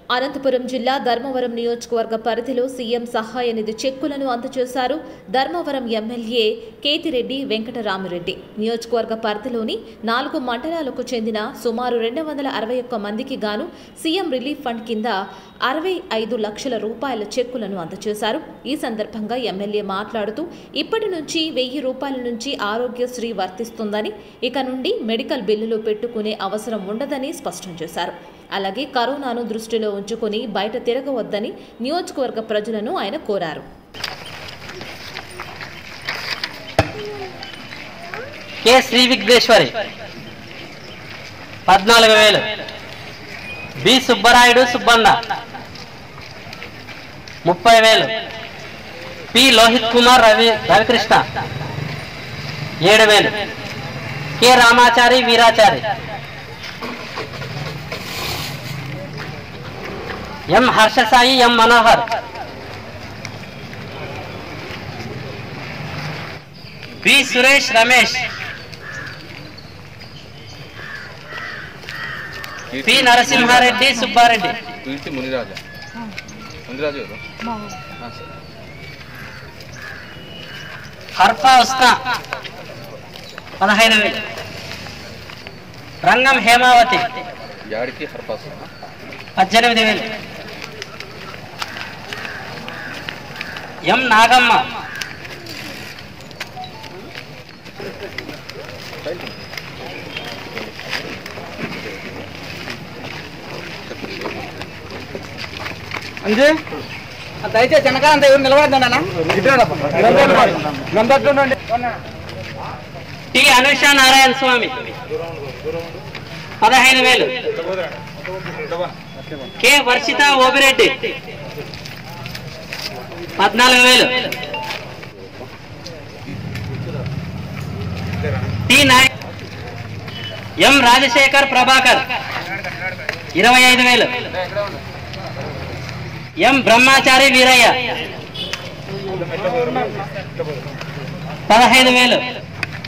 అనంతపురం జిల్లా ధర్మవరం నియోజకవర్గ పరిధిలో సీఎం సహాయ నిధి చెక్కులను అందజేశారు ధర్మవరం ఎమ్మెల్యే కేతిరెడ్డి వెంకటరామిరెడ్డి నియోజకవర్గ పరిధిలోని నాలుగు మండలాలకు చెందిన సుమారు రెండు వందల అరవై ఒక్క మందికి గాను సీఎం రిలీఫ్ ఫండ్ కింద అరవై ఐదు లక్షల రూపాయల చెక్కులను అందజేశారు ఈ సందర్భంగా ఎమ్మెల్యే మాట్లాడుతూ ఇప్పటి నుంచి వెయ్యి రూపాయల నుంచి ఆరోగ్యశ్రీ వర్తిస్తుందని ఇక నుండి మెడికల్ బిల్లులు పెట్టుకునే అవసరం ఉండదని స్పష్టం చేశారు అలాగే కరోనాను దృష్టిలో ఉంచుకొని బయట తిరగవద్దని నియోజకవర్గ ప్రజలను ఆయన కోరారు కె శ్రీ విఘ్నేశ్వరి పద్నాలుగు వేలు బి సుబ్బరాయుడు సుబ్బన్న ముప్పై వేలు పి లోహిత్ కుమార్ రవి రవికృష్ణ ఏడు వేలు K Ramachari Veerachari M Harshasai M Manohar B Suresh Ramesh P Narasimhareddy Subbareddy Keerthi Muniraja Muniraju కదా ఆ, సరే. హర్ఫా ఉస్నా పదహైదు వేలు రంగం హేమావతి యాడికి హర్పాస్ పద్దెనిమిది వేలు ఎం నాగమ్మ అంజీ దయచేసి వెనకాల అంత ఎవరు నిలబడద్దండి అన్న టి అనుష నారాయణ స్వామి పదహైదు వేలు కె వర్షిత ఓబిరెడ్డి పద్నాలుగు వేలు టి నాయక్ ఎం రాజశేఖర్ ప్రభాకర్ ఇరవై ఐదు వేలు ఎం బ్రహ్మాచారి వీరయ్య పదహైదు వేలు